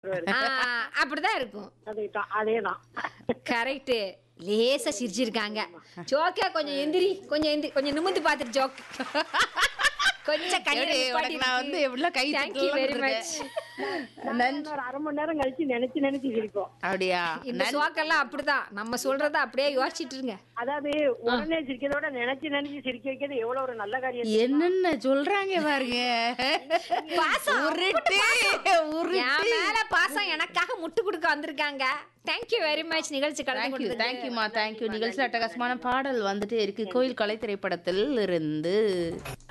வருவாரு. ஆ, அப்படிதான் இருக்கும் அதேதான் அதேதான் கரெக்ட் லேசா சிரிச்சிருக்காங்க ஜோக்கா கொஞ்சம் எந்திரி கொஞ்சம் எந்திரி கொஞ்சம் நிமிந்து பார்த்துட்டு ஜோக் கொஞ்சம் எப்படி, உனக்கு நான் வந்து எப்படிலாம் கை தேங்க்யூ தட்டலாம் வெரி மச் கொடுத்துருக்கேன். நான் ஒரு அரை மணி நேரம் கழிச்சு நினைச்சு நினைச்சு சிரிப்போம் அப்படியா இந்த ஜோக்கெல்லாம் அப்படிதான் நம்ம சொல்றத அப்படியே யோசிச்சிட்டு இருங்க அதாவது உடனே சிரிக்கிறதோட நினைச்சு நினைச்சு சிரிக்க வைக்கிறது எவ்வளவு ஒரு நல்ல காரியம் என்னென்ன சொல்றாங்க பாருங்க பாசம் உருட்டு என் உருட்டு மேல பாசம் எனக்காக முட்டு கொடுக்க வந்திருக்காங்க தேங்க்யூ வெரி மச் நிகழ்ச்சி கலந்து தேங்க்யூ கொடுத்ததுக்கு. தேங்க்யூமா தேங்க்யூ நிகழ்ச்சியில் அட்டகாசமான பாடல் வந்துட்டே இருக்கு கோயில் கலை திரைப்படத்தில் இருந்து